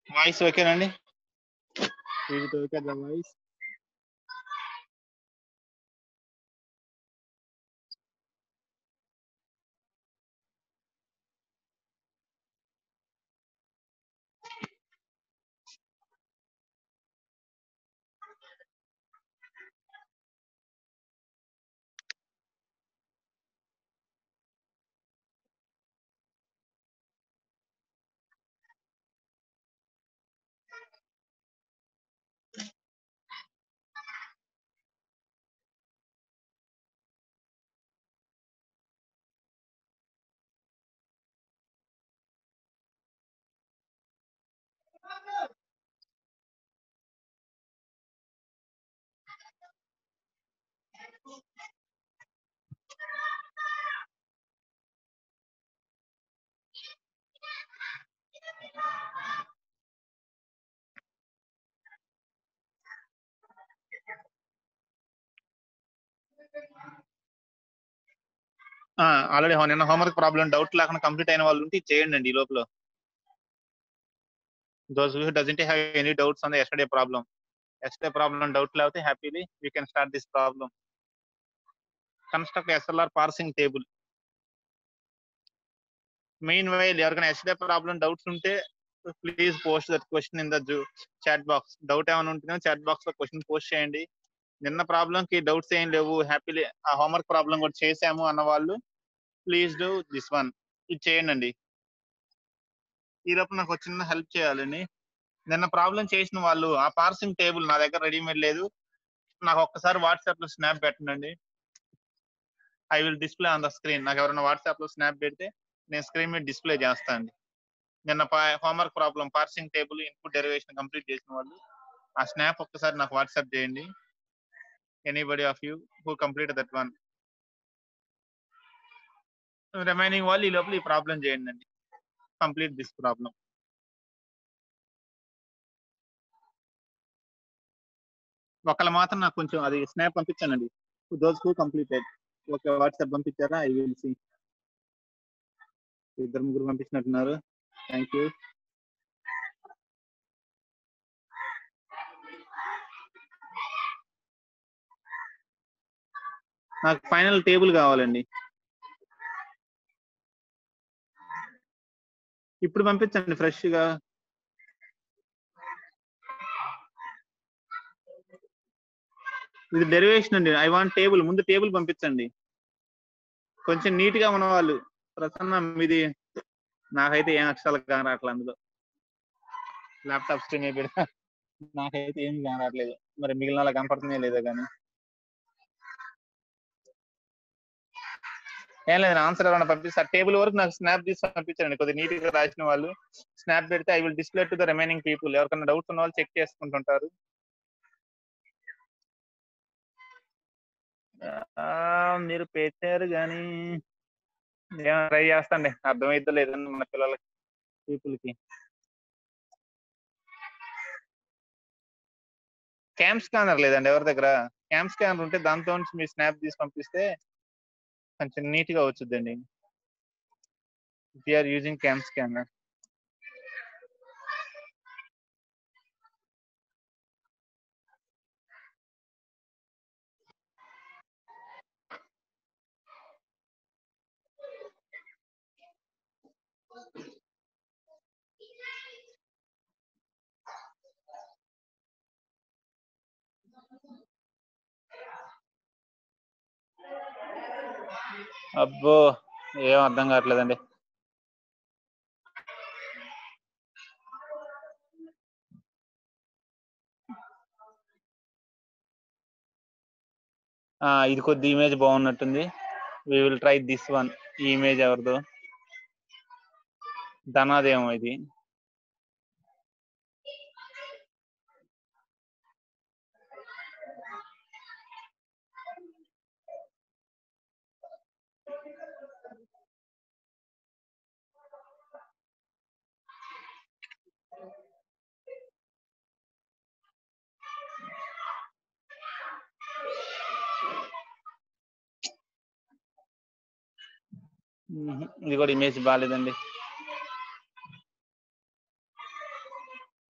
Voice ఓకేనండి Is it okay the voice? Already నిన్న homework problem doubt లేకుండా complete అయిన వాళ్ళు ఉంటే ఇది చేయండి అండి ఈ లోపల those who doesn't have any doubts on the yesterday problem yesterday problem doubt లేకపోతే happily we can start this problem construct SLR parsing table meanwhile ఎవరికైనా ఎస్టర్డే ప్రాబ్లం డౌట్స్ ఉంటే please post that question in the chat box doubt ఏమైనా ఉంటుందో chat box లో question post చేయండి నిన్న problem కి doubts ఏం లేవు హ్యాపీలీ ఆ హోంవర్క్ ప్రాబ్లం కూడా చేసాము అన్న వాళ్ళు ప్లీజ్ డూ దిస్ వన్ ఇది చేయండి అండి ఈ లోపు నాకు ఒక చిన్న హెల్ప్ చేయాలండి నిన్న ప్రాబ్లం చేసిన వాళ్ళు ఆ పార్సింగ్ టేబుల్ నా దగ్గర రెడీమేడ్ లేదు నాకు ఒక్కసారి వాట్సాప్ లో స్నాప్ పెట్టండి I will display on the screen నాకు ఎవరైనా వాట్సాప్ లో స్నాప్ పెడితే నేను స్క్రీన్ మీద డిస్ప్లే చేస్తాను నిన్న homework problem parsing table input derivation complete చేసిన వాళ్ళు ఆ స్నాప్ ఒక్కసారి నాకు వాట్సాప్ చేయండి anybody of you who complete that one remaining వాళ్ళు ఈ లోపల ఈ ప్రాబ్లం చేయండి అండి కంప్లీట్ దిస్ ప్రాబ్లం ఒకళ్ళు మాత్రం నాకు కొంచెం అది స్నాప్ పంపించానండి those who completed okay WhatsApp పంపించారా ఐ విల్ సి ఇద్దరు ముగ్గురు పంపించినట్టున్నారు థ్యాంక్ యూ నాకు ఫైనల్ టేబుల్ కావాలండి ఇప్పుడు పంపించండి ఫ్రెష్ గా ఇది డెరివేషన్ అండి ఐ వాంట్ టేబుల్ ముందు టేబుల్ పంపించండి కొంచెం నీట్ గా ఉన్న వాళ్ళు ప్రసన్న మీది నాకైతే ఏం అక్షరాలు కానరాట్లేదు అందులో ల్యాప్టాప్ స్క్రీన్ పెడతా నాకైతే ఏం కానరాట్లేదు మరి మిగిలిన వాళ్ళకి కనపడుతుందో లేదో కానీ ఏం లేదు ఆన్సర్ ఏమైనా పంపిస్తే టేబుల్ వరకు నాకు స్నాప్ తీసి పంపించండి కొద్దిగా నీట్ గా రాసిన వాళ్ళు స్నాప్ పెడితే I will display to the remaining people ఎవరికైనా డౌట్స్ ఉన్న వాళ్ళు చెక్ చేసుకుంటుంటారు ఆ, మీరు పెట్టారు కానీ ఏమైనా ట్రై చేస్తాండి అర్థమైద్దో లేదండి మన పిల్లలకి పీపుల్ కి క్యామ్ స్కానర్ లేదండి ఎవరి దగ్గర క్యామ్ స్కానర్ ఉంటే దాంతో నుంచి మీ స్నాప్ తీసి పంపిస్తే కొంచెం నీట్ గా వచ్చుద్దండి ఆర్ యూజింగ్ క్యామ్ స్కానర్ అబ్బో ఏం అర్థం కావట్లేదండి ఆ, ఇది కొద్ది ఇమేజ్ బాగున్నట్టుంది we will try this one ఈ ఇమేజ్ ఎవరిదో ధనాదేమో ఇది మ్మ్. ఇది కూడా ఇమేజ్ బాగాలేదండి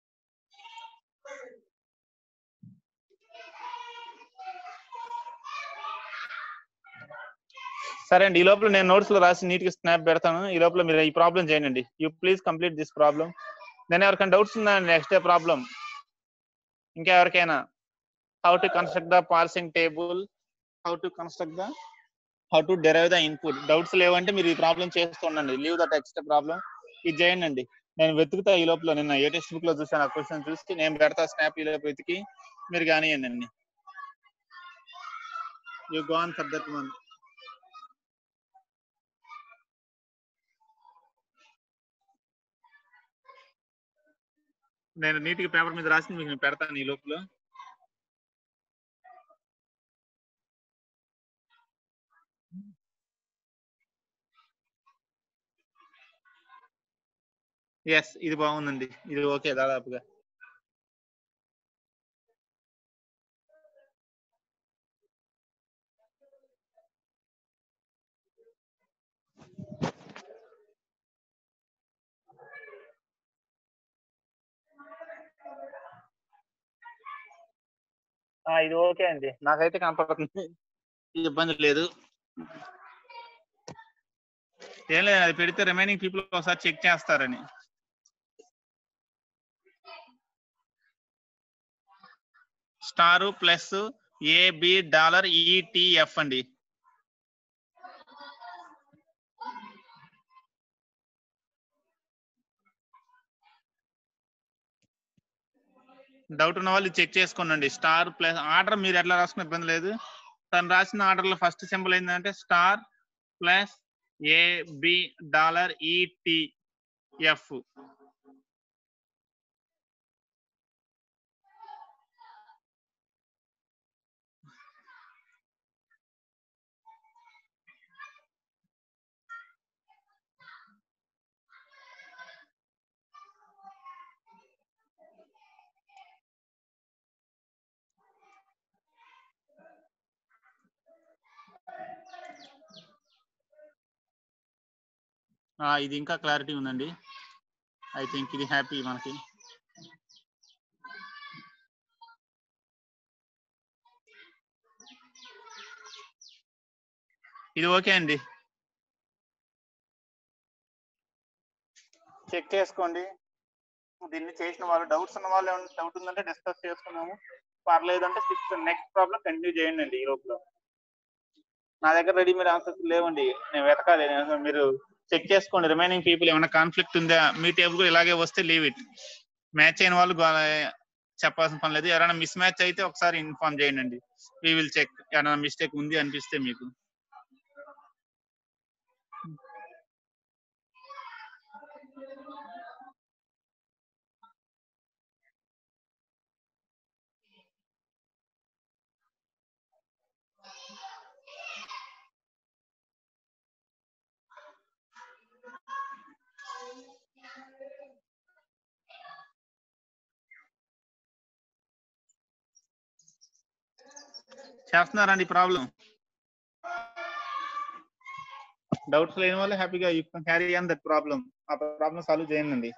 సరే అండి ఈ లోపల నేను నోట్స్ లో రాసి నీట్ గా స్నాప్ పెడతాను ఈ లోపల మీరు ఈ ప్రాబ్లం చేయండి you please complete this problem నేను ఎవరికైనా డౌట్స్ ఉందా నెక్స్ట్ డే ప్రాబ్లం ఇంకా ఎవరికైనా how to construct the parsing table how to construct the how to derive the input doubts లేవంటే మీరు ఈ ప్రాబ్లం చేస్తూ ఉండండి లీవ్ ద టెక్స్ట్ ప్రాబ్లం ఇది చేయండి అండి నేను వెతుకుతా ఈ లోపల నిన్న ఏ టెక్స్ట్ బుక్ లో చూసాను ఆ క్వశ్చన్ చూసి నేను పెడతా స్నాప్ ఈ లోపల వెతికి మీరు కానివ్వండి అండి you gone for that one నేను నీట్ గా పేపర్ మీద రాసి మీకు నేను పెడతాను ఈ లోపల ఎస్ ఇది బాగుందండి ఇది ఓకే దాదాపుగా ఆ, ఇది ఓకే అండి నాకైతే కనపడుతుంది ఇబ్బంది లేదు ఏం లేదు అది పెడితే రిమైనింగ్ పీపుల్ ఒకసారి చెక్ చేస్తారని star plus AB dollar ETF అండి డౌట్ ఉన్న వాళ్ళు చెక్ చేసుకోండి స్టార్ ప్లస్ ఆర్డర్ మీరు ఎట్లా రాసుకున్న ఇబ్బంది లేదు తను రాసిన ఆర్డర్ లో ఫస్ట్ సింబల్ ఏంటంటే star plus AB dollar ETF ఇది ఇంకా క్లారిటీ ఉందండి ఐ థింక్ ఇది హ్యాపీ మనకి ఇది ఓకే అండి చెక్ చేసుకోండి దీన్ని చేసిన వాళ్ళు డౌట్స్ ఉన్న వాళ్ళు ఏమైనా డౌట్ ఉందంటే డిస్కస్ చేసుకున్నాము పర్లేదంటే సిక్స్త్ నెక్స్ట్ ప్రాబ్లం కంటిన్యూ చేయండి అండి ఈ లోపల నా దగ్గర రెడీమేడ్ ఆన్సర్స్ లేవండి నేను వెతకాలి నేను మీరు చెక్ చేసుకోండి రిమైనింగ్ పీపుల్ ఏమైనా కాన్ఫ్లిక్ట్ ఉందా మీ టేబుల్ కూడా ఇలాగే వస్తే లీవ్ ఇట్ మ్యాచ్ అయిన వాళ్ళు గో- చెప్పాల్సిన పని లేదు ఎవరైనా మిస్ మ్యాచ్ అయితే ఒకసారి ఇన్ఫార్మ్ చేయండి అండి వీ విల్ చెక్ ఏమైనా మిస్టేక్ ఉంది అనిపిస్తే మీకు చేస్తున్నారండి ప్రాబ్లం డౌట్స్ లేని వాళ్ళు హ్యాపీగా you can carry on that problem ఆ ప్రాబ్లం సాల్వ్ చేయండి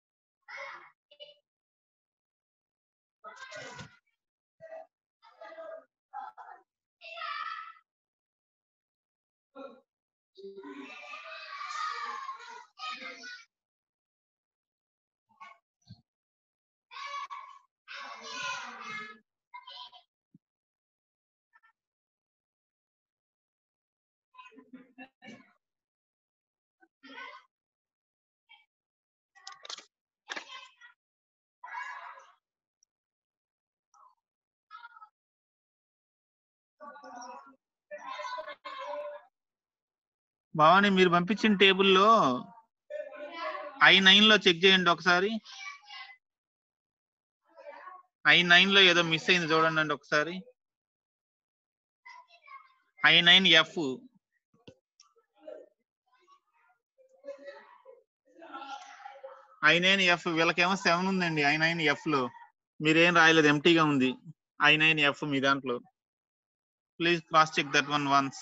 భవాని మీరు పంపించిన టేబుల్లో ఐ నైన్ లో చెక్ చేయండి ఒకసారి ఐ నైన్ లో ఏదో మిస్ అయింది చూడండి అండి ఒకసారి I nine F I nine F వీళ్ళకేమో సెవెన్ ఉందండి ఐ నైన్ ఎఫ్ లో మీరేం రాయలేదు ఎంటీగా ఉంది ఐ నైన్ ఎఫ్ మీ దాంట్లో please cross check that one once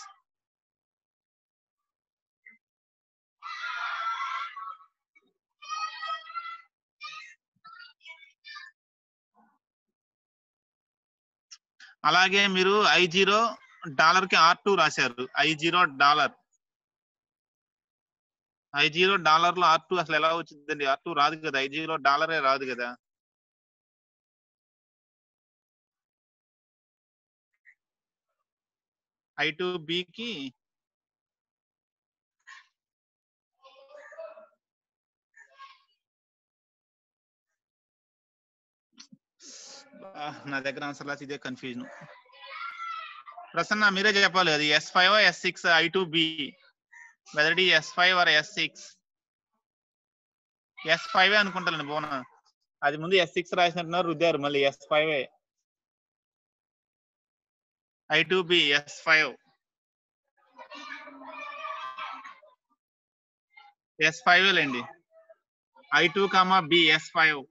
అలాగే మీరు ఐ జీరో డాలర్ కి ఆర్ టూ రాశారు I zero dollar I zero dollar లో ఆర్ టూ అసలు ఎలా వచ్చిందండి ఆర్ టూ రాదు కదా ఐ జీరో డాలరే రాదు కదా ఐ టు కి ఆ, నా దగ్గర ఆన్సర్ లాస్ ఇదే కన్ఫ్యూజన్ ప్రసన్న మీరే చెప్పాలి అది S five S six I two B whether it S five or S six S five అనుకుంటానండి బోనా అది ముందు ఎస్ సిక్స్ రాసినట్టున్నారు రుద్దారు మళ్ళీ S five I two B S five S five లేండి I two comma B S five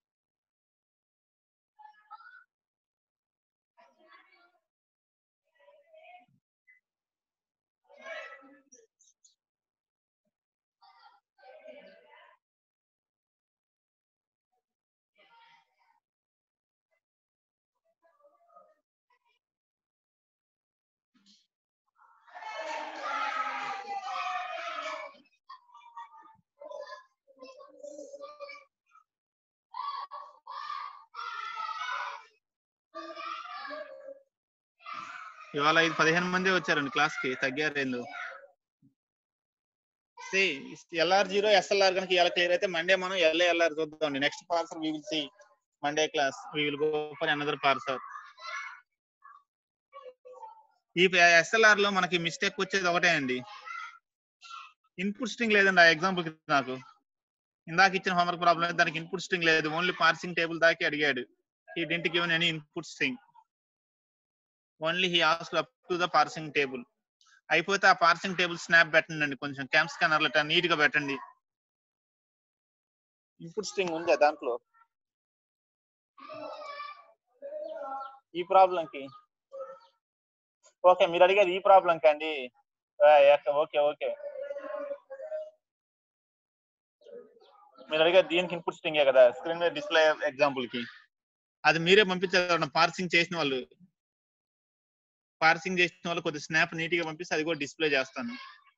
ఇవాళ ఐదు పదిహేను మంది వచ్చారండి క్లాస్ కి తగ్గారు ఏందో ఎల్ఆర్ జీరో ఎస్ఎల్ఆర్ కనుక ఇలా క్లియర్ అయితే మండే మనం ఎల్ఏఎల్ఆర్ చూద్దాం next parser we will see Monday class we will go for another parser ఈ ఎస్ఎల్ఆర్ లో మనకి మిస్టేక్ వచ్చేది ఒకటే అండి ఇన్పుట్ స్ట్రింగ్ లేదండి ఆ ఎగ్జాంపుల్ కి నాకు ఇందాక ఇచ్చిన హోంవర్క్ ప్రాబ్లం దానికి ఇన్పుట్ స్ట్రింగ్ లేదు ఓన్లీ పార్సింగ్ టేబుల్ దాకే అడిగాడు ఈ didn't given any input string only he ask up to the parsing table అయిపోతే ఆ పార్సింగ్ టేబుల్ స్నాప్ పెట్టండి అండి కొంచెం క్యాంప్ స్కానర్ లెటర్ నీట్ గా పెట్టండి ఇన్పుట్ స్ట్రింగ్ ఉందా దాంట్లో ఈ ప్రాబ్లం కి ఓకే మీరు అడిగేది ఈ ప్రాబ్లం కి అండి ఓకే ఓకే మీరు అడిగేది దీనికి ఇన్పుట్ స్ట్రింగే కదా స్క్రీన్ మీద డిస్ప్లే ఎగ్జాంపుల్ కి అది మీరే పంపించారు పార్సింగ్ చేసిన వాళ్ళు పార్సింగ్ చేసిన వాళ్ళు కొద్ది స్నాప్ నీట్ గా పంపిస్తే అది కూడా డిస్ప్లే చేస్తాను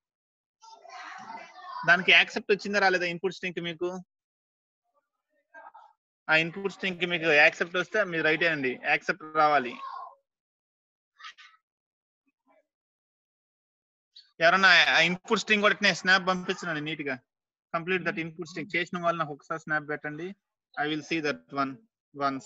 దానికి యాక్సెప్ట్ వచ్చిందా రాలేదా ఇన్పుట్ స్ట్రింగ్ కి మీకు ఆ ఇన్పుట్ స్ట్రింగ్ కి మీకు యాక్సెప్ట్ వస్తే మీరు రైట్ అండి యాక్సెప్ట్ రావాలి ఎవరన్నా ఆ ఇన్పుట్ స్ట్రింగ్ కూడా స్నాప్ పంపించండి నీట్ గా కంప్లీట్ దట్ ఇన్పుట్ స్ట్రింగ్ చేసిన వాళ్ళు నాకు ఒకసారి స్నాప్ పెట్టండి I will see that one once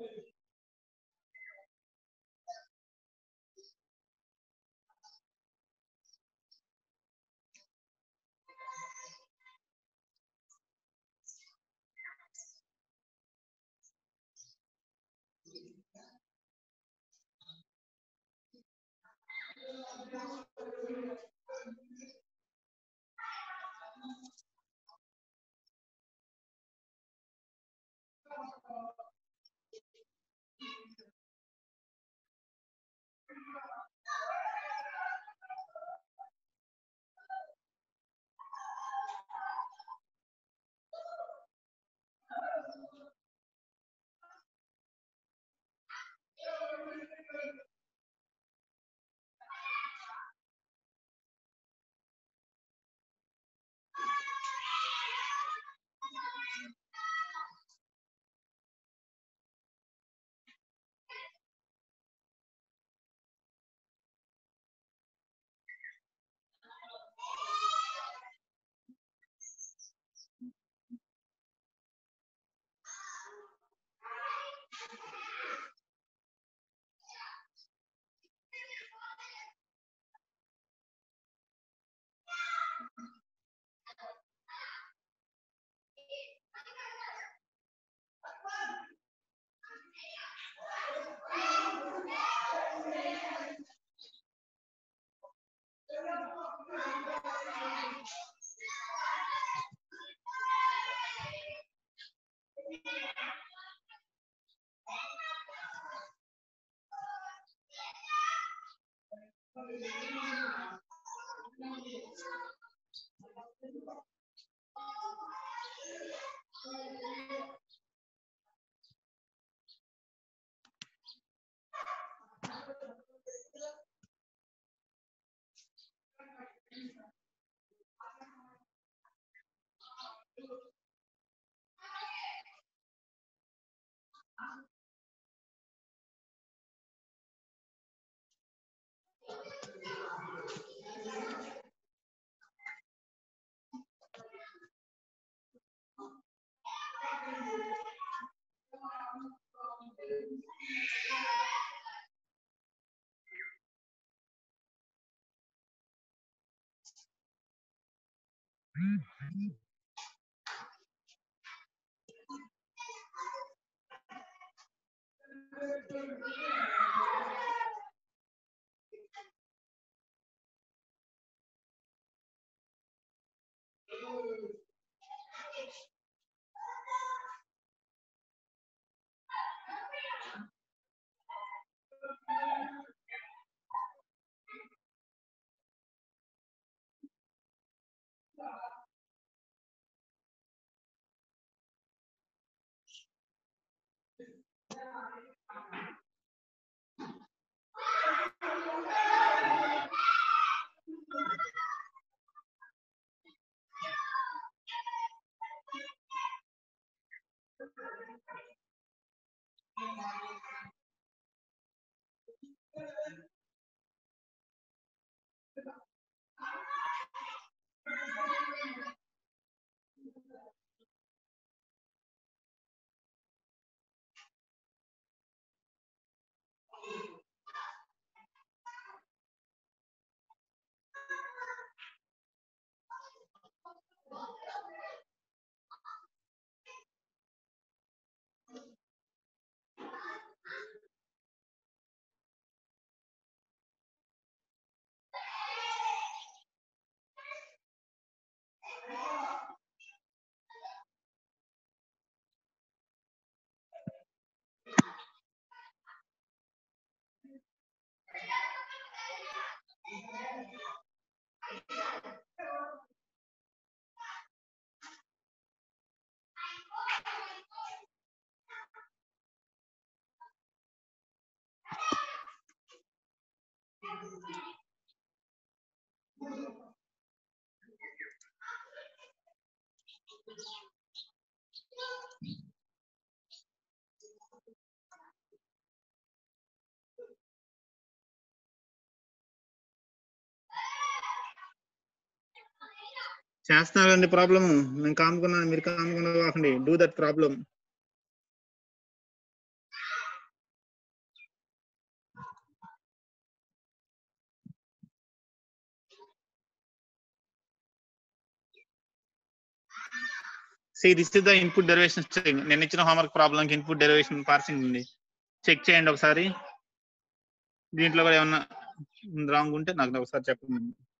చేస్తున్నారండి ప్రాబ్లమ్ నేను కాముకున్నాను మీరు కాముకున్నా కాకండి do that problem see this is the input derivation string నేను ఇచ్చిన హోంవర్క్ ప్రాబ్లం కి ఇన్పుట్ డెరివేషన్ పార్సింగ్ ఉంది చెక్ చేయండి ఒకసారి దీంట్లో కూడా ఏమన్నా రాంగ్ ఉంటే నాకు ఒకసారి చెప్పండి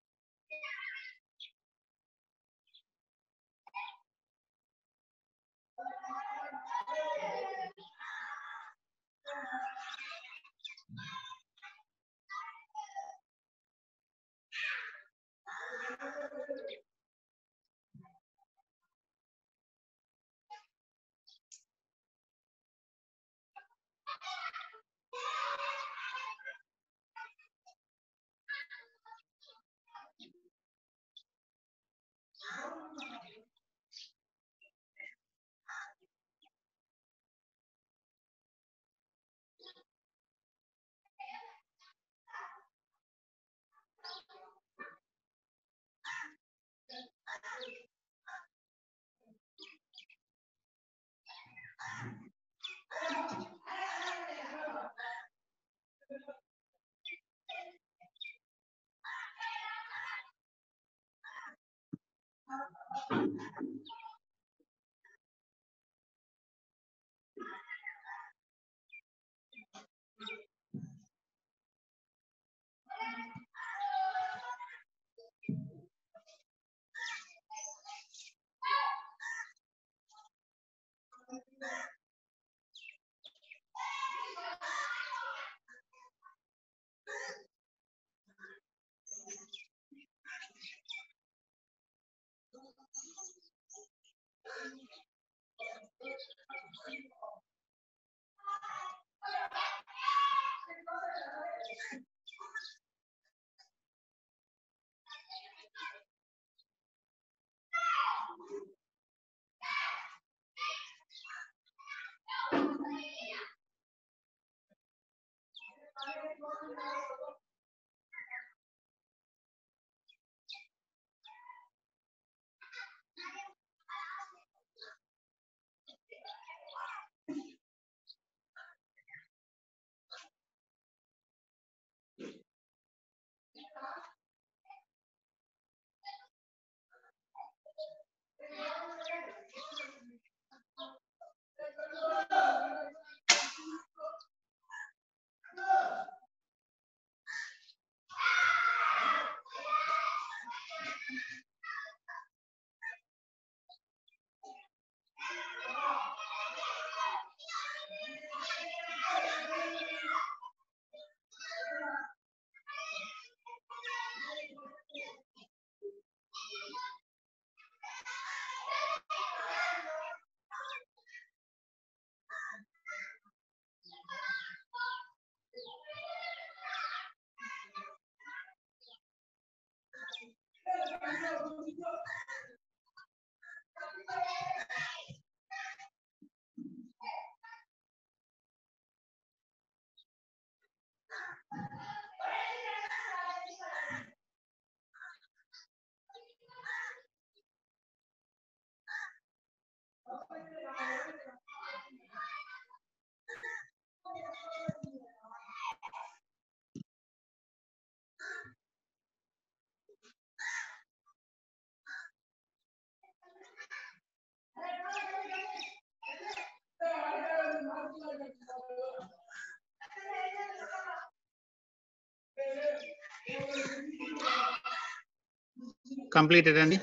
కంప్లీటెడ్ అండి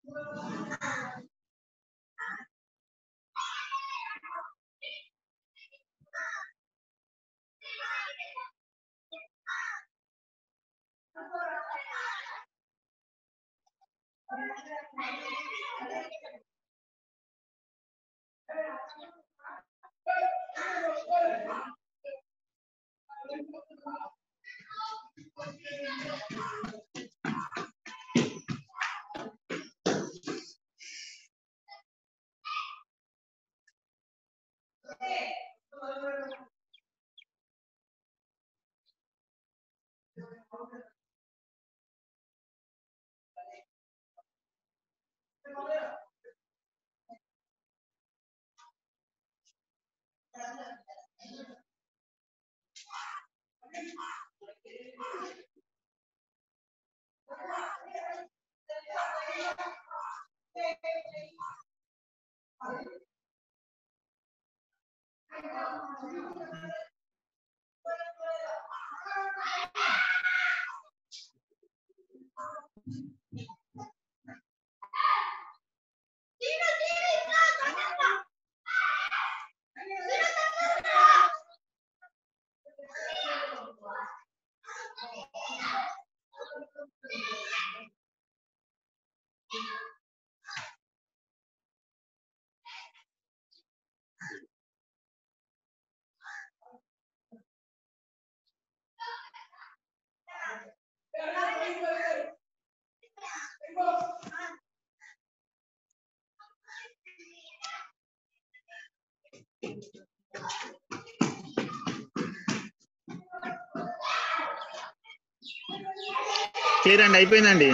క్లియర్ అండి అయిపోయిందండి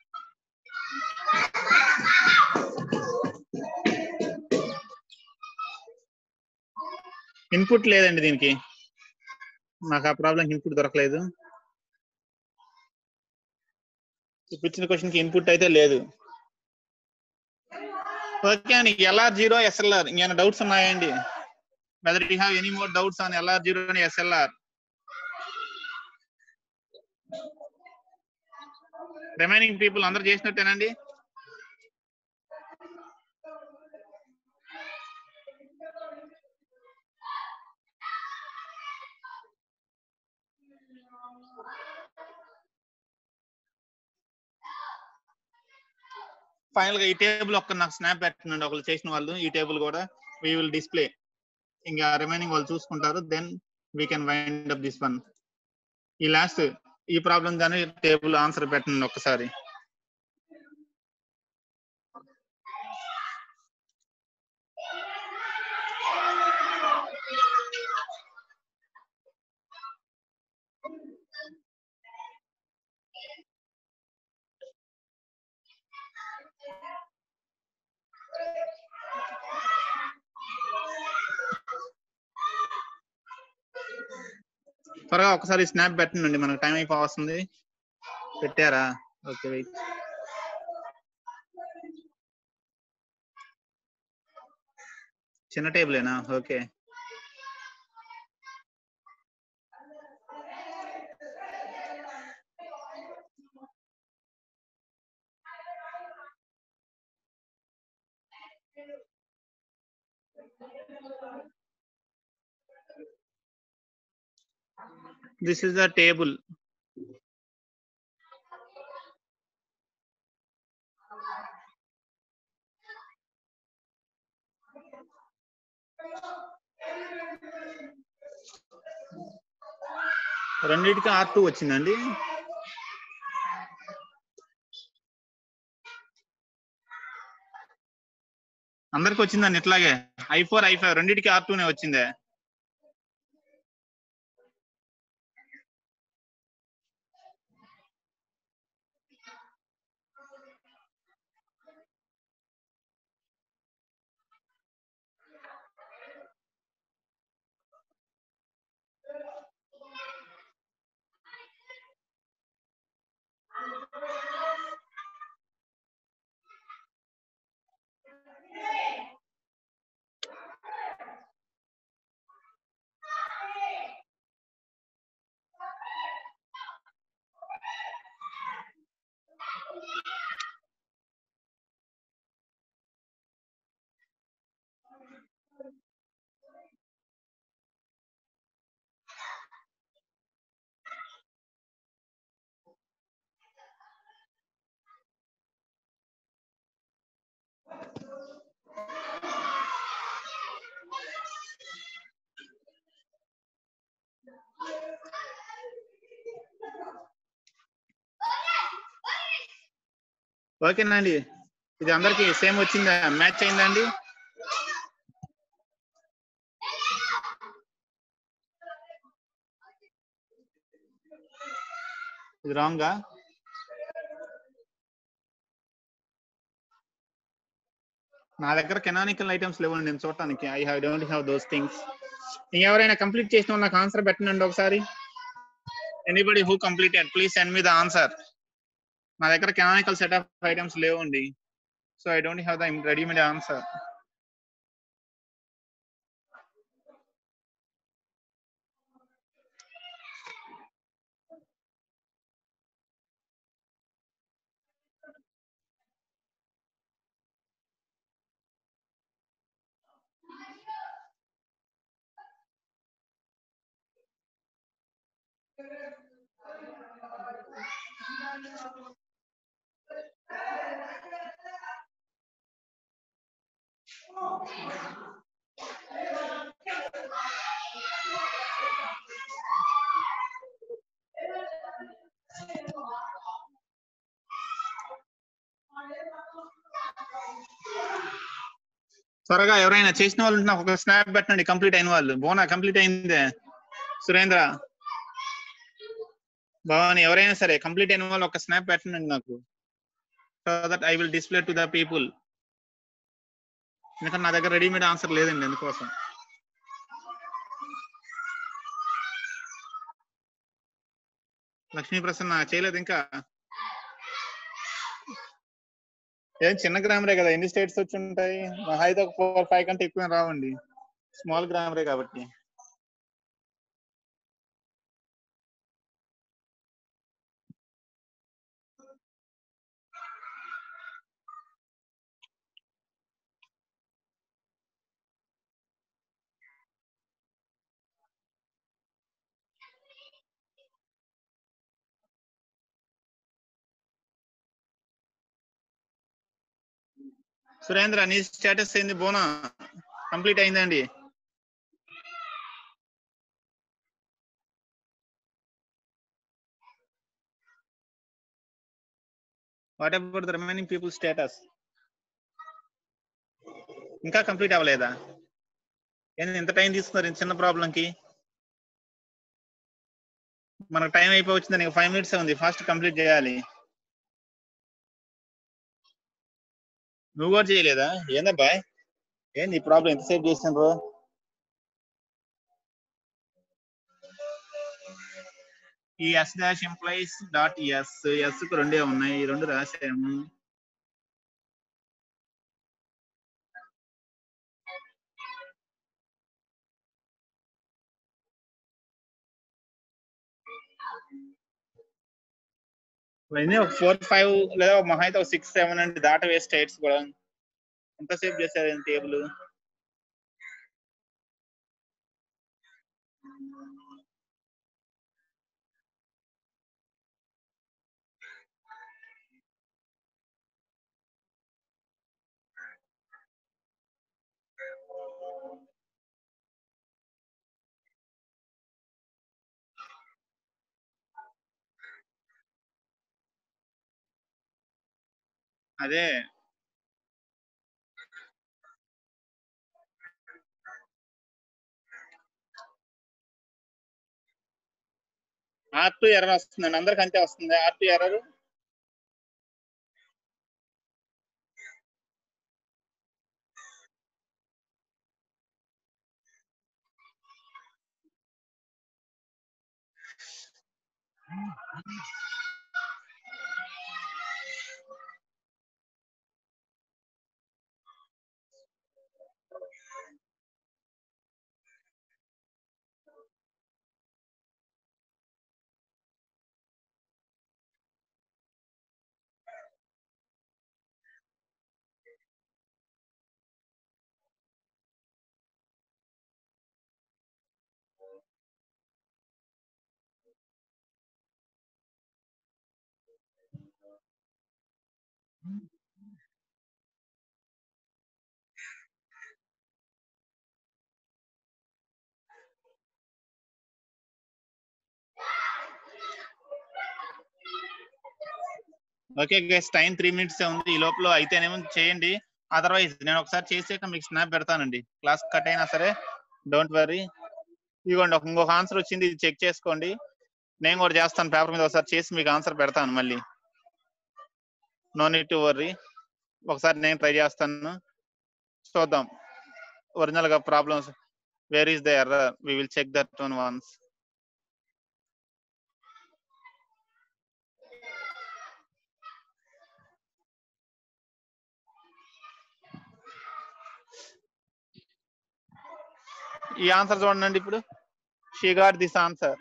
ఇన్పుట్ లేదండి దీనికి నాకు ఆ ప్రాబ్లం ఇన్పుట్ దొరకలేదు చూపించిన క్వశ్చన్ కి ఇన్పుట్ అయితే లేదు ఓకే అండి ఎల్ఆర్ జీరో ఎస్ఎల్ఆర్ ఇంకేమైనా డౌట్స్ ఉన్నాయండి whether you have any more doubts on LR zero and SLR remaining people అందరు చేసినట్టేనండి ఫైనల్ గా ఈ టేబుల్ ఒక్క నాకు స్నాప్ పెట్టండి ఒకళ్ళు చేసిన వాళ్ళు ఈ టేబుల్ కూడా వీ విల్ డిస్ప్లే ఇంకా రిమైనింగ్ వాళ్ళు చూసుకుంటారు then we can wind up this one ఈ లాస్ట్ ఈ ప్రాబ్లం కానీ టేబుల్ ఆన్సర్ పెట్టండి ఒక్కసారి త్వరగా ఒకసారి స్నాప్ పెట్టండి మనకు టైం అయిపోవస్తుంది పెట్టారా ఓకే వెయిట్ చిన్న టేబులేనా okay this is a table రెండింటికి ఆర్ టూ వచ్చిందండి అందరికి వచ్చిందండి ఇట్లాగే ఐ ఫోర్ ఐ ఫైవ్ రెండింటికి ఆర్ టూనే వచ్చిందే ఓకేనా అండి ఇది అందరికి సేమ్ వచ్చిందా మ్యాచ్ అయిందా అండి ఇది రాంగా నా దగ్గర కెనానికల్ ఐటమ్స్ లేవండి నేను చూడటానికి I have don't have those things ఎవరైనా కంప్లీట్ చేసిన వాళ్ళు నాకు ఆన్సర్ పెట్టండి ఒకసారి anybody who completed please send me the answer నా దగ్గర కెనానికల్ సెట్ ఆఫ్ ఐటమ్స్ లేవండి so I don't have the readymade answer త్వరగా ఎవరైనా చేసిన వాళ్ళు ఉంటే నాకు ఒక స్నాప్ పెట్టండి కంప్లీట్ అయిన వాళ్ళు బోనా కంప్లీట్ అయిందే సురేంద్ర భవాని ఎవరైనా సరే కంప్లీట్ అయిన వాళ్ళు ఒక స్నాప్ పెట్టండి నాకు so that I will display to the people ఎందుకంటే నా దగ్గర రెడీమేడ్ ఆన్సర్ లేదండి అందుకోసం లక్ష్మీ ప్రసన్న చేయలేదు ఇంకా ఏం చిన్న గ్రామరే కదా ఎన్ని స్టేట్స్ వచ్చి ఉంటాయి మహా అయితే ఒక ఫోర్ ఫైవ్ కంటే ఎక్కువ రావండి స్మాల్ గ్రామరే కాబట్టి సురేంద్ర నీ స్టేటస్ ఏంది బోనా కంప్లీట్ అయిందండి what about the remaining people status ఇంకా కంప్లీట్ అవ్వలేదా ఏంది ఇంత టైం తీసుకున్నారు ఇంత చిన్న ప్రాబ్లం కి మనకు టైం అయిపోయి వచ్చింది ఇంకా ఫైవ్ మినిట్స్ ఉంది ఫాస్ట్ కంప్లీట్ చేయాలి నువ్వు కూడా చేయలేదా ఏందబ్బా ఏంది ఈ ప్రాబ్లం ఎంతసేపు చేసినారు ఈ S dash employees dot S S కు రెండే ఉన్నాయి ఈ రెండు రాసాము ఇవన్నీ ఒక ఫోర్ ఫైవ్ లేదా ఒక మహా అయితే ఒక సిక్స్ సెవెన్ అంటే దాట వేస్ట్ స్టేట్స్ కూడా ఎంతసేపు చేశారు టేబుల్ అదే ఆర్ టు ఎర్రర్ వస్తుందండి అందరికి అంతే వస్తుంది R two error okay guys time three minutes ఉంది ఈ లోపల అయితేనేమో చేయండి అదర్వైజ్ నేను ఒకసారి చేసాక మీకు స్నాప్ పెడతానండి క్లాస్ కట్ అయినా సరే డోంట్ వరీ ఇదిగోండి ఒక ఇంకొక ఆన్సర్ వచ్చింది ఇది చెక్ చేసుకోండి నేను కూడా చేస్తాను పేపర్ మీద ఒకసారి చేసి మీకు ఆన్సర్ పెడతాను మళ్ళీ నో నీట్ టు వర్రీ ఒకసారి నేను ట్రై చేస్తాను చూద్దాం ఒరిజినల్ గా problems where is the error we will check that one once ఈ ఆన్సర్ చూడండి ఇప్పుడు షీ గాట్ దిస్ ఆన్సర్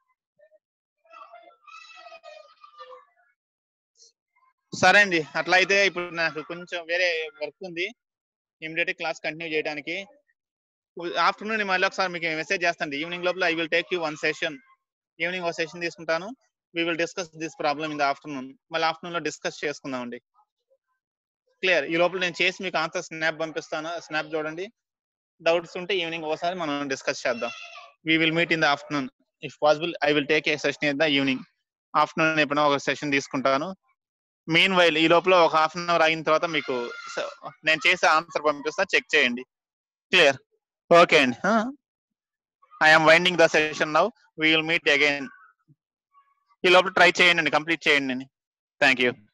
సరే అండి అట్లా అయితే ఇప్పుడు నాకు కొంచెం వేరే వర్క్ ఉంది ఇమీడియట్ క్లాస్ కంటిన్యూ చేయడానికి ఆఫ్టర్నూన్ మళ్ళీ ఒకసారి మీకు మెసేజ్ చేస్తాను ఈవినింగ్ లోపల I will take you one session evening ఒక సెషన్ తీసుకుంటాను we will discuss this problem in the afternoon మళ్ళీ ఆఫ్టర్నూన్ లో డిస్కస్ చేసుకుందాం అండి క్లియర్ ఈ లోపల నేను చేసి మీకు ఆన్సర్ స్నాప్ పంపిస్తాను స్నాప్ చూడండి డౌట్స్ ఉంటే ఈవినింగ్ ఒకసారి మనం డిస్కస్ చేద్దాం we will meet in the afternoon if possible I will take A session in the evening afternoon ఎప్పుడైనా ఒక సెషన్ తీసుకుంటాను మీన్ వైల్ ఈ లోపల ఒక హాఫ్ అన్ అవర్ అయిన తర్వాత మీకు స- నేను చేసే ఆన్సర్ పంపిస్తా చెక్ చేయండి క్లియర్ ఓకే అండి I'm winding the session now we will meet again ఈ లోపల ట్రై చేయండి కంప్లీట్ చేయండి థ్యాంక్ యూ